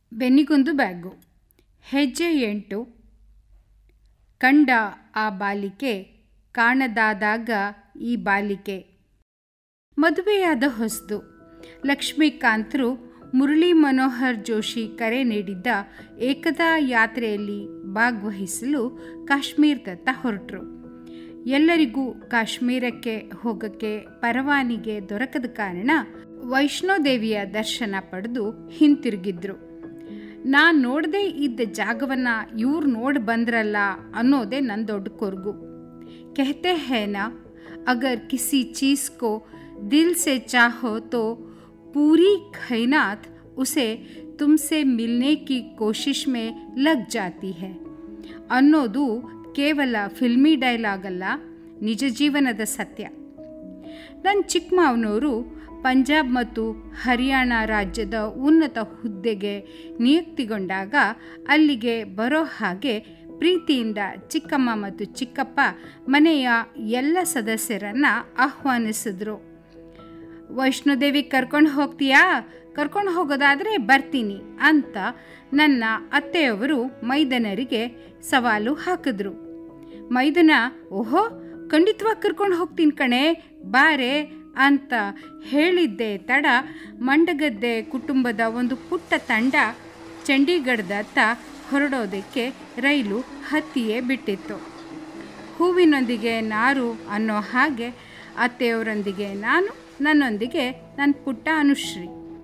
ಬೆನ್ನಿಗೊಂದು bag ಹೆಜ್ಜೆ ಎಂಟು ಕಂಡ ಆ ಬಾಲಿಕೆ ಕಾಣದಾದಾಗ ಈ ಬಾಲಿಕೆ ಮದುವೆಯಾದ ಹೊಸದು ಲಕ್ಷ್ಮೀಕಾಂತರು ಮುರಳಿ ಮನೋಹರ್ ಜೋಶಿ ಕರೆ ನೀಡಿದ್ದ ಏಕತಾ ಯಾತ್ರೆಯಲ್ಲಿ ಭಾಗವಹಿಸಲು ಕಾಶ್ಮೀರದತ್ತ ಹೊರಟರು ಎಲ್ಲರಿಗೂ ಕಾಶ್ಮೀರಕ್ಕೆ ಹೋಗೋಕ್ಕೆ ಪರವಾನಿಗೆ ದೊರಕದ ಕಾರಣ ವೈಷ್ಣೋದೇವಿಯ ದರ್ಶನ ಪಡೆದು ಹಿಂತಿರುಗಿದ್ರು ನಾನು ನೋಡದೇ ಇದ್ದ ಜಾಗವನ್ನು ಇವ್ರು ನೋಡಿ ಬಂದ್ರಲ್ಲ ಅನ್ನೋದೇ ನನ್ನ ದೊಡ್ಡ ಕೊರಗು कहते हैं ना अगर किसी चीज़ को दिल से चाहो तो पूरी खैनात उसे तुमसे मिलने की कोशिश में लग जाती है ಅನ್ನೋದು ಕೇವಲ ಫಿಲ್ಮಿ ಡೈಲಾಗ್ ಅಲ್ಲ ನಿಜ ಜೀವನದ ಸತ್ಯ ನನ್ನ ಚಿಕ್ಕ ಮಾವನವರು ಪಂಜಾಬ್ ಮತ್ತು ಹರಿಯಾಣ ರಾಜ್ಯದ ಉನ್ನತ ಹುದ್ದೆಗೆ ನಿಯುಕ್ತಿಗೊಂಡಾಗ ಅಲ್ಲಿಗೆ ಬರೋ ಹಾಗೆ ಪ್ರೀತಿಯಿಂದ ಚಿಕ್ಕಮ್ಮ ಮತ್ತು ಚಿಕ್ಕಪ್ಪ ಮನೆಯ ಎಲ್ಲ ಸದಸ್ಯರನ್ನು ಆಹ್ವಾನಿಸಿದ್ರು ವೈಷ್ಣೋದೇವಿ ಕರ್ಕೊಂಡು ಹೋಗ್ತೀಯಾ ಕರ್ಕೊಂಡು ಹೋಗೋದಾದರೆ ಬರ್ತೀನಿ ಅಂತ ನನ್ನ ಅತ್ತೆಯವರು ಮೈದನರಿಗೆ ಸವಾಲು ಹಾಕಿದ್ರು ಮೈದನ ಓಹೋ ಖಂಡಿತವಾಗಿ ಕರ್ಕೊಂಡು ಹೋಗ್ತೀನಿ ಕಣೆ ಬಾರೆ ಅಂತ ಹೇಳಿದ್ದೆ ತಡ ಮಂಡಗದ್ದೆ ಕುಟುಂಬದ ಒಂದು ಪುಟ್ಟ ತಂಡ ಚಂಡೀಗಢದತ್ತ ಹೊರಡೋದಕ್ಕೆ ರೈಲು ಹತ್ತಿಯೇ ಬಿಟ್ಟಿತ್ತು ಹೂವಿನೊಂದಿಗೆ ನಾರು ಅನ್ನೋ ಹಾಗೆ ಅತ್ತೆಯವರೊಂದಿಗೆ ನಾನು ನನ್ನೊಂದಿಗೆ ನನ್ನ ಪುಟ್ಟ ಅನುಶ್ರೀ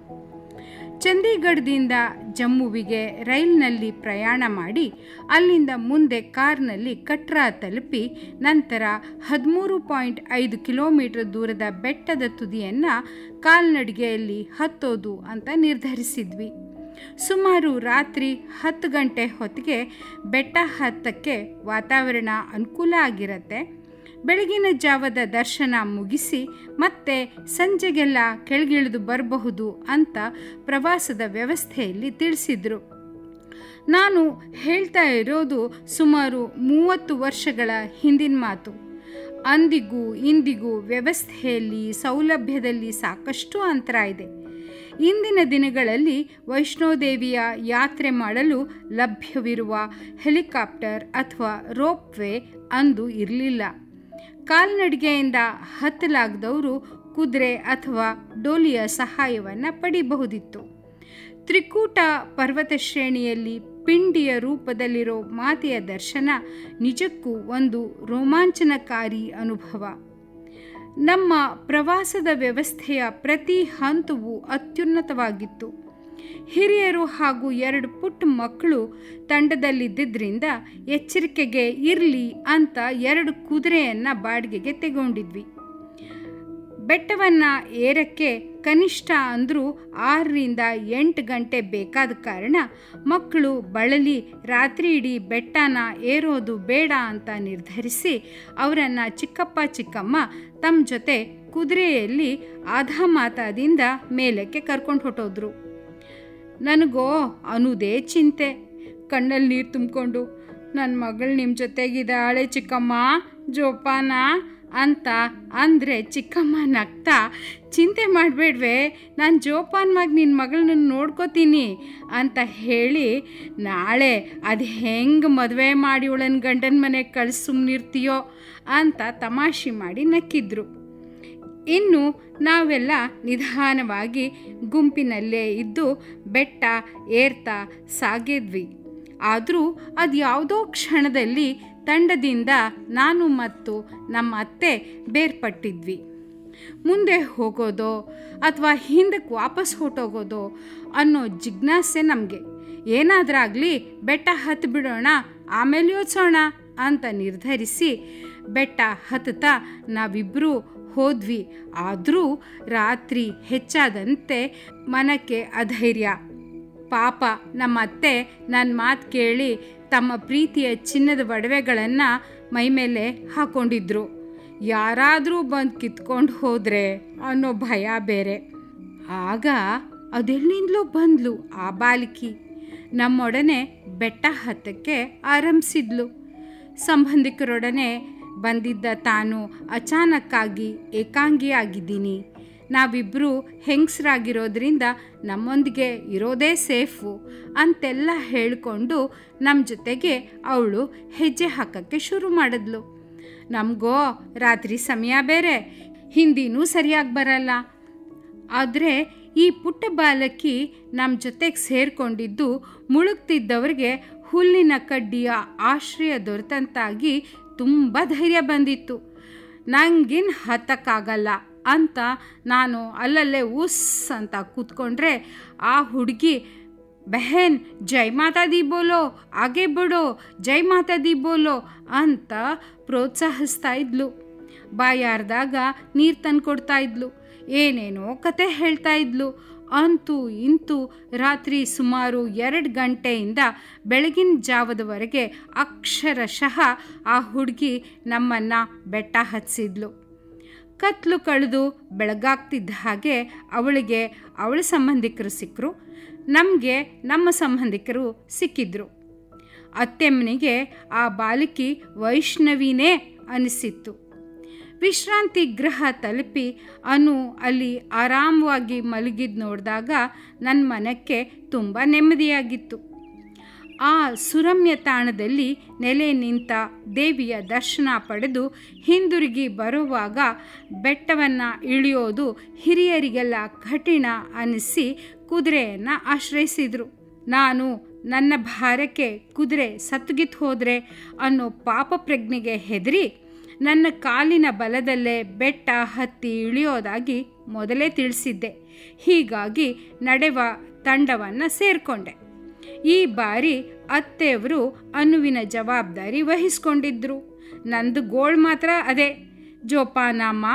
ಚಂಡೀಗಢದಿಂದ ಜಮ್ಮುವಿಗೆ ರೈಲ್ನಲ್ಲಿ ಪ್ರಯಾಣ ಮಾಡಿ ಅಲ್ಲಿಂದ ಮುಂದೆ ಕಾರ್ನಲ್ಲಿ ಕಟ್ರಾ ತಲುಪಿ ನಂತರ ಹದಿಮೂರು ಪಾಯಿಂಟ್ ಐದು ಕಿಲೋಮೀಟರ್ ದೂರದ ಬೆಟ್ಟದ ತುದಿಯನ್ನು ಕಾಲ್ನಡಿಗೆಯಲ್ಲಿ ಹತ್ತೋದು ಅಂತ ನಿರ್ಧರಿಸಿದ್ವಿ ಸುಮಾರು ರಾತ್ರಿ ಹತ್ತು ಗಂಟೆ ಹೊತ್ತಿಗೆ ಬೆಟ್ಟ ಹತ್ತಕ್ಕೆ ವಾತಾವರಣ ಅನುಕೂಲ ಆಗಿರುತ್ತೆ ಬೆಳಗಿನ ಜಾವದ ದರ್ಶನ ಮುಗಿಸಿ ಮತ್ತೆ ಸಂಜೆಗೆಲ್ಲ ಕೆಳಗಿಳಿದು ಬರಬಹುದು ಅಂತ ಪ್ರವಾಸದ ವ್ಯವಸ್ಥೆಯಲ್ಲಿ ತಿಳಿಸಿದರು ನಾನು ಹೇಳ್ತಾ ಇರೋದು ಸುಮಾರು ಮೂವತ್ತು ವರ್ಷಗಳ ಹಿಂದಿನ ಮಾತು ಅಂದಿಗೂ ಇಂದಿಗೂ ವ್ಯವಸ್ಥೆಯಲ್ಲಿ ಸೌಲಭ್ಯದಲ್ಲಿ ಸಾಕಷ್ಟು ಅಂತರ ಇದೆ ಇಂದಿನ ದಿನಗಳಲ್ಲಿ ವೈಷ್ಣೋದೇವಿಯ ಯಾತ್ರೆ ಮಾಡಲು ಲಭ್ಯವಿರುವ ಹೆಲಿಕಾಪ್ಟರ್ ಅಥವಾ ರೋಪ್ವೇ ಅಂದು ಇರಲಿಲ್ಲ ಕಾಲ್ನಡಿಗೆಯಿಂದ ಹತ್ತಲಾಗದವರು ಕುದುರೆ ಅಥವಾ ಡೋಲಿಯ ಸಹಾಯವನ್ನು ಪಡಿಬಹುದಿತ್ತು ತ್ರಿಕೂಟ ಪರ್ವತ ಶ್ರೇಣಿಯಲ್ಲಿ ಪಿಂಡಿಯ ರೂಪದಲ್ಲಿರೋ ಮಾತೆಯ ದರ್ಶನ ನಿಜಕ್ಕೂ ಒಂದು ರೋಮಾಂಚನಕಾರಿ ಅನುಭವ ನಮ್ಮ ಪ್ರವಾಸದ ವ್ಯವಸ್ಥೆಯ ಪ್ರತಿ ಹಂತವೂ ಅತ್ಯುನ್ನತವಾಗಿತ್ತು ಹಿರಿಯರು ಹಾಗೂ ಎರಡು ಪುಟ್ಟ ಮಕ್ಕಳು ತಂಡದಲ್ಲಿದ್ದರಿಂದ ಎಚ್ಚರಿಕೆಗೆ ಇರಲಿ ಅಂತ ಎರಡು ಕುದುರೆಯನ್ನು ಬಾಡಿಗೆಗೆ ತೆಗೊಂಡಿದ್ವಿ ಬೆಟ್ಟವನ್ನು ಏರಕ್ಕೆ ಕನಿಷ್ಠ ಅಂದರೂ ಆರರಿಂದ ಎಂಟು ಗಂಟೆ ಬೇಕಾದ ಕಾರಣ ಮಕ್ಕಳು ಬಳಲಿ ರಾತ್ರಿ ಇಡೀ ಬೆಟ್ಟನ ಏರೋದು ಬೇಡ ಅಂತ ನಿರ್ಧರಿಸಿ ಅವರನ್ನು ಚಿಕ್ಕಪ್ಪ ಚಿಕ್ಕಮ್ಮ ತಮ್ಮ ಜೊತೆ ಕುದುರೆಯಲ್ಲಿ ಆಧಾಮಾತಾದಿಂದ ಮೇಲಕ್ಕೆ ಕರ್ಕೊಂಡು ಹೊಟ್ಟೋದ್ರು ನನಗೋ ಅನ್ನೋದೇ ಚಿಂತೆ ಕಣ್ಣಲ್ಲಿ ನೀರು ತುಂಬಿಕೊಂಡು ನನ್ನ ಮಗಳು ನಿಮ್ಮ ಜೊತೆಗಿದ್ದಾಳೆ ಚಿಕ್ಕಮ್ಮ ಜೋಪಾನ ಅಂತ ಅಂದರೆ ಚಿಕ್ಕಮ್ಮ ನಗ್ತಾ ಚಿಂತೆ ಮಾಡಬೇಡ್ವೆ ನಾನು ಜೋಪಾನವಾಗಿ ನಿನ್ನ ಮಗಳನ್ನ ನೋಡ್ಕೋತೀನಿ ಅಂತ ಹೇಳಿ ನಾಳೆ ಅದು ಹೆಂಗೆ ಮದುವೆ ಮಾಡಿ ಅವಳನ್ನ ಗಂಡನ ಮನೆಗೆ ಕಳಿಸಿ ಸುಮ್ಮನಿರ್ತೀಯೋ ಅಂತ ತಮಾಷೆ ಮಾಡಿ ನಕ್ಕಿದ್ರು ಇನ್ನು ನಾವೆಲ್ಲ ನಿಧಾನವಾಗಿ ಗುಂಪಿನಲ್ಲೇ ಇದ್ದು ಬೆಟ್ಟ ಏರ್ತಾ ಸಾಗಿದ್ವಿ ಆದರೂ ಅದು ಯಾವುದೋ ಕ್ಷಣದಲ್ಲಿ ತಂಡದಿಂದ ನಾನು ಮತ್ತು ನಮ್ಮ ಅತ್ತೆ ಬೇರ್ಪಟ್ಟಿದ್ವಿ ಮುಂದೆ ಹೋಗೋದೋ ಅಥವಾ ಹಿಂದಕ್ಕೆ ವಾಪಸ್ ಹೊಟ್ಟೋಗೋದೋ ಅನ್ನೋ ಜಿಜ್ಞಾಸೆ ನಮಗೆ ಏನಾದ್ರಾಗಲಿ ಬೆಟ್ಟ ಹತ್ತು ಬಿಡೋಣ ಆಮೇಲೆ ಯೋಚಿಸೋಣ ಅಂತ ನಿರ್ಧರಿಸಿ ಬೆಟ್ಟ ಹತ್ತುತ್ತಾ ನಾವಿಬ್ಬರೂ ಹೋದ್ವಿ ಆದರೂ ರಾತ್ರಿ ಹೆಚ್ಚಾದಂತೆ ಮನಕ್ಕೆ ಅಧೈರ್ಯ ಪಾಪ ನಮ್ಮ ಅತ್ತೆ ನನ್ನ ಮಾತು ಕೇಳಿ ತಮ್ಮ ಪ್ರೀತಿಯ ಚಿನ್ನದ ಒಡವೆಗಳನ್ನು ಮೈಮೇಲೆ ಹಾಕೊಂಡಿದ್ರು ಯಾರಾದರೂ ಬಂದು ಕಿತ್ಕೊಂಡು ಹೋದರೆ ಅನ್ನೋ ಭಯ ಬೇರೆ ಆಗ ಅದೆಲ್ಲಿಂದಲೂ ಬಂದ್ಲು ಆ ಬಾಲಕಿ ನಮ್ಮೊಡನೆ ಬೆಟ್ಟ ಹತ್ತಕ್ಕೆ ಆರಂಭಿಸಿದ್ಲು ಸಂಬಂಧಿಕರೊಡನೆ ಬಂದಿದ್ದ ತಾನು ಅಚಾನಕ್ಕಾಗಿ ಏಕಾಂಗಿಯಾಗಿದ್ದೀನಿ ನಾವಿಬ್ಬರು ಹೆಂಗಸರಾಗಿರೋದ್ರಿಂದ ನಮ್ಮೊಂದಿಗೆ ಇರೋದೇ ಸೇಫು ಅಂತೆಲ್ಲ ಹೇಳಿಕೊಂಡು ನಮ್ಮ ಜೊತೆಗೆ ಅವಳು ಹೆಜ್ಜೆ ಹಾಕೋಕ್ಕೆ ಶುರು ಮಾಡಿದ್ಲು ನಮಗೋ ರಾತ್ರಿ ಸಮಯ ಬೇರೆ ಹಿಂದಿನೂ ಸರಿಯಾಗಿ ಬರಲ್ಲ ಆದರೆ ಈ ಪುಟ್ಟ ಬಾಲಕಿ ನಮ್ಮ ಜೊತೆಗೆ ಸೇರಿಕೊಂಡಿದ್ದು ಮುಳುಗ್ತಿದ್ದವ್ರಿಗೆ ಹುಲ್ಲಿನ ಕಡ್ಡಿಯ ಆಶ್ರಯ ದೊರೆತಂತಾಗಿ ತುಂಬ ಧೈರ್ಯ ಬಂದಿತ್ತು ನಂಗಿನ್ ಹತ್ತಕ್ಕಾಗಲ್ಲ ಅಂತ ನಾನು ಅಲ್ಲಲ್ಲೇ ಉಸ್ ಅಂತ ಕೂತ್ಕೊಂಡ್ರೆ ಆ ಹುಡುಗಿ ಬೆಹನ್ ಜೈ ಮಾತಾ ದಿ ಬೋಲೋ ಆಗೆ ಬಿಡೋ ಜೈ ಮಾತಾ ದಿ ಬೋಲೋ ಅಂತ ಪ್ರೋತ್ಸಾಹಿಸ್ತಾ ಇದ್ಲು ಬಾಯಾರ್ದಾಗ ನೀರು ತಂದ್ಕೊಡ್ತಾ ಇದ್ಲು ಏನೇನೋ ಕತೆ ಹೇಳ್ತಾ ಇದ್ಲು ಅಂತೂ ಇಂತೂ ರಾತ್ರಿ ಸುಮಾರು ಎರಡು ಗಂಟೆಯಿಂದ ಬೆಳಗಿನ ಜಾವದವರೆಗೆ ಅಕ್ಷರಶಃ ಆ ಹುಡುಗಿ ನಮ್ಮನ್ನು ಬೆಟ್ಟ ಹಚ್ಚಿದ್ಲು ಕತ್ಲು ಕಳೆದು ಬೆಳಗಾಗ್ತಿದ್ದ ಹಾಗೆ ಅವಳಿಗೆ ಅವಳ ಸಂಬಂಧಿಕರು ಸಿಕ್ಕರು ನಮಗೆ ನಮ್ಮ ಸಂಬಂಧಿಕರು ಸಿಕ್ಕಿದ್ರು ಅತ್ತೆಮ್ಮನಿಗೆ ಆ ಬಾಲಕಿ ವೈಷ್ಣವಿನೇ ಅನಿಸಿತ್ತು ವಿಶ್ರಾಂತಿ ಗೃಹ ತಲುಪಿ ಅನು ಅಲ್ಲಿ ಆರಾಮವಾಗಿ ಮಲಗಿದ್ದು ನೋಡಿದಾಗ ನನ್ನ ಮನಕ್ಕೆ ತುಂಬ ನೆಮ್ಮದಿಯಾಗಿತ್ತು ಆ ಸುರಮ್ಯ ತಾಣದಲ್ಲಿ ನೆಲೆ ನಿಂತ ದೇವಿಯ ದರ್ಶನ ಪಡೆದು ಹಿಂದಿರುಗಿ ಬರುವಾಗ ಬೆಟ್ಟವನ್ನು ಇಳಿಯೋದು ಹಿರಿಯರಿಗೆಲ್ಲ ಕಠಿಣ ಅನಿಸಿ ಕುದುರೆಯನ್ನು ಆಶ್ರಯಿಸಿದರು ನಾನು ನನ್ನ ಭಾರಕ್ಕೆ ಕುದುರೆ ಸತ್ತುಗಿತ್ತು ಹೋದರೆ ಅನ್ನೋ ಪಾಪ ಪ್ರಜ್ಞೆಗೆ ಹೆದರಿ ನನ್ನ ಕಾಲಿನ ಬಲದಲ್ಲೇ ಬೆಟ್ಟ ಹತ್ತಿ ಇಳಿಯೋದಾಗಿ ಮೊದಲೇ ತಿಳಿಸಿದ್ದೆ ಹೀಗಾಗಿ ನಡೆವ ತಂಡವನ್ನು ಸೇರಿಕೊಂಡೆ ಈ ಬಾರಿ ಅತ್ತೆಯವರು ಅನುವಿನ ಜವಾಬ್ದಾರಿ ವಹಿಸ್ಕೊಂಡಿದ್ರು ನಂದು ಗೋಳ್ ಮಾತ್ರ ಅದೇ ಜೋಪಾನಮ್ಮ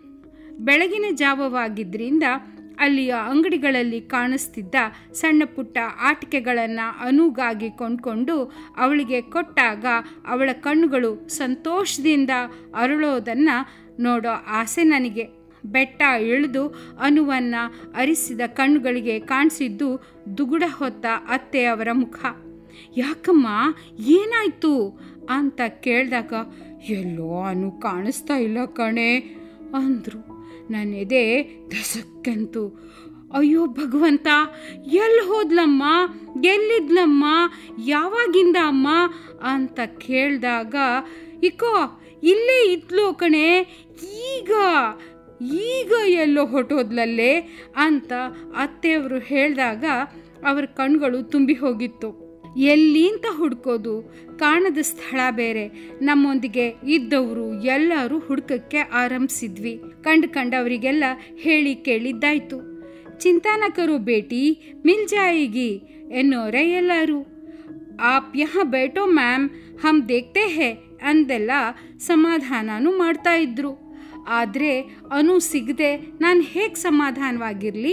ಬೆಳಗಿನ ಜಾವವಾಗಿದ್ದರಿಂದ ಅಲ್ಲಿಯ ಅಂಗಡಿಗಳಲ್ಲಿ ಕಾಣಿಸ್ತಿದ್ದ ಸಣ್ಣ ಪುಟ್ಟ ಆಟಿಕೆಗಳನ್ನು ಅನುಗಾಗಿ ಕೊಂಡ್ಕೊಂಡು ಅವಳಿಗೆ ಕೊಟ್ಟಾಗ ಅವಳ ಕಣ್ಣುಗಳು ಸಂತೋಷದಿಂದ ಅರಳೋದನ್ನು ನೋಡೋ ಆಸೆ ನನಗೆ ಬೆಟ್ಟ ಇಳಿದು ಅನುವನ್ನು ಅರಿಸಿದ ಕಣ್ಣುಗಳಿಗೆ ಕಾಣಿಸಿದ್ದು ದುಗುಡ ಹೊತ್ತ ಅತ್ತೆಯವರ ಮುಖ ಯಾಕಮ್ಮ ಏನಾಯ್ತು ಅಂತ ಕೇಳಿದಾಗ ಎಲ್ಲೋ ಅನು ಕಾಣಿಸ್ತಾ ಇಲ್ಲ ಕಣೆ ಅಂದರು ನನ್ನ ಎದೆ ಧಸಕ್ಕಂತು ಅಯ್ಯೋ ಭಗವಂತ ಎಲ್ಲಿ ಹೋದ್ಲಮ್ಮ ಎಲ್ಲಿದ್ಲಮ್ಮ ಯಾವಾಗಿಂದ ಅಮ್ಮ ಅಂತ ಕೇಳಿದಾಗ ಇಕೋ ಇಲ್ಲೇ ಇದ್ಲು ಕಣೆ ಈಗ ಈಗ ಎಲ್ಲೋ ಹೊಟ್ಟೋದ್ಲಲ್ಲೇ ಅಂತ ಅತ್ತೆಯವರು ಹೇಳಿದಾಗ ಅವರ ಕಣ್ಗಳು ತುಂಬಿ ಹೋಗಿತ್ತು ಎಲ್ಲಿ ಅಂತ ಹುಡ್ಕೋದು ಕಾಣದ ಸ್ಥಳ ಬೇರೆ ನಮ್ಮೊಂದಿಗೆ ಇದ್ದವರು ಎಲ್ಲರೂ ಹುಡ್ಕಕ್ಕೆ ಆರಂಭಿಸಿದ್ವಿ ಕಂಡು ಕಂಡವರಿಗೆಲ್ಲ ಹೇಳಿ ಕೇಳಿದ್ದಾಯ್ತು ಚಿಂತಾನ ಕರು ಬೇಟಿ ಮಿಲ್ ಜಾಯಿಗಿ ಎನ್ನೋರೆ ಎಲ್ಲರೂ ಆಪ್ ಯಹ ಬೇಟೋ ಮ್ಯಾಮ್ ಹಮ್ ದೇಖ್ತೆ ಹೇ ಅಂದೆಲ್ಲ ಸಮಾಧಾನನೂ ಮಾಡ್ತಾ ಇದ್ರು ಆದರೆ ಅನು ಸಿಗದೆ ನಾನು ಹೇಗೆ ಸಮಾಧಾನವಾಗಿರಲಿ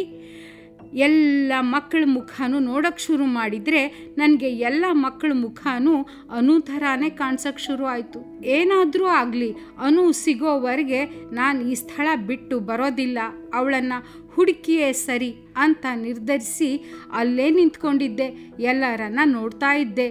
ಎಲ್ಲ ಮಕ್ಕಳ ಮುಖನೂ ನೋಡೋಕ್ಕೆ ಶುರು ಮಾಡಿದರೆ ನನಗೆ ಎಲ್ಲ ಮಕ್ಕಳ ಮುಖನೂ ಅನು ಥರಾನೇ ಕಾಣ್ಸೋಕ್ಕೆ ಶುರು ಆಯಿತು ಏನಾದರೂ ಆಗಲಿ ಅನು ಸಿಗೋವರೆಗೆ ನಾನು ಈ ಸ್ಥಳ ಬಿಟ್ಟು ಬರೋದಿಲ್ಲ ಅವಳನ್ನು ಹುಡುಕಿಯೇ ಸರಿ ಅಂತ ನಿರ್ಧರಿಸಿ ಅಲ್ಲೇ ನಿಂತ್ಕೊಂಡಿದ್ದೆ ಎಲ್ಲರನ್ನ ನೋಡ್ತಾ ಇದ್ದೆ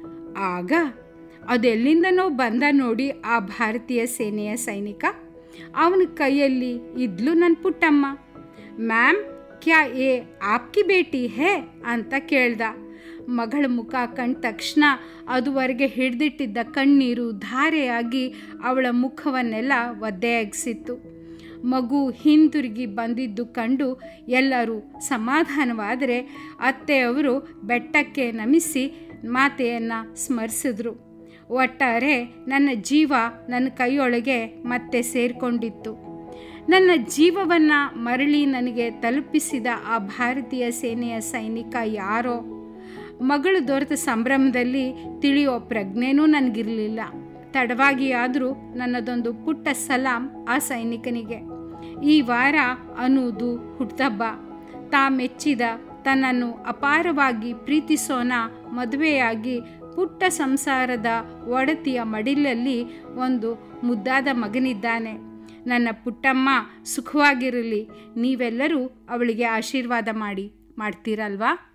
ಆಗ ಅದೆಲ್ಲಿಂದನೋ ಬಂದ ನೋಡಿ ಆ ಭಾರತೀಯ ಸೇನೆಯ ಸೈನಿಕ ಅವನ ಕೈಯಲ್ಲಿ ಇದ್ಲು ನನ್ನ ಪುಟ್ಟಮ್ಮ ಮ್ಯಾಮ್ ಕ್ಯಾ ಏ ಆಪ್ಕಿ ಬೇಟಿ ಹೇ ಅಂತ ಕೇಳ್ದ ಮಗಳ ಮುಖ ಕಂಡ ತಕ್ಷಣ ಅದುವರೆಗೆ ಹಿಡ್ದಿಟ್ಟಿದ್ದ ಕಣ್ಣೀರು ಧಾರೆಯಾಗಿ ಅವಳ ಮುಖವನ್ನೆಲ್ಲ ಒದ್ದೆಯಾಗಿಸಿತ್ತು ಮಗು ಹಿಂತಿರುಗಿ ಬಂದಿದ್ದು ಕಂಡು ಎಲ್ಲರೂ ಸಮಾಧಾನವಾದರೆ ಅತ್ತೆಯವರು ಬೆಟ್ಟಕ್ಕೆ ನಮಿಸಿ ಮಾತೆಯನ್ನು ಸ್ಮರಿಸಿದ್ರು ಒಟ್ಟಾರೆ ನನ್ನ ಜೀವ ನನ್ನ ಕೈಯೊಳಗೆ ಮತ್ತೆ ಸೇರಿಕೊಂಡಿತ್ತು ನನ್ನ ಜೀವವನ್ನು ಮರಳಿ ನನಗೆ ತಲುಪಿಸಿದ ಆ ಭಾರತೀಯ ಸೇನೆಯ ಸೈನಿಕ ಯಾರೋ ಮಗಳು ದೊರೆತ ಸಂಭ್ರಮದಲ್ಲಿ ತಿಳಿಯೋ ಪ್ರಜ್ಞೆನೂ ನನಗಿರಲಿಲ್ಲ ತಡವಾಗಿ ಆದರೂ ನನ್ನದೊಂದು ಪುಟ್ಟ ಸಲಾಂ ಆ ಸೈನಿಕನಿಗೆ ಈ ವಾರ ಅನ್ನುವುದು ಹುಟ್ಟುಹಬ್ಬ ತಾ ಮೆಚ್ಚಿದ ತನ್ನನ್ನು ಅಪಾರವಾಗಿ ಪ್ರೀತಿಸೋನ ಮದುವೆಯಾಗಿ ಪುಟ್ಟ ಸಂಸಾರದ ಒಡತಿಯ ಮಡಿಲಲ್ಲಿ ಒಂದು ಮುದ್ದಾದ ಮಗನಿದ್ದಾನೆ ನನ್ನ ಪುಟ್ಟಮ್ಮ ಸುಖವಾಗಿರಲಿ ನೀವೆಲ್ಲರೂ ಅವಳಿಗೆ ಆಶೀರ್ವಾದ ಮಾಡಿ ಮಾಡ್ತೀರಲ್ವಾ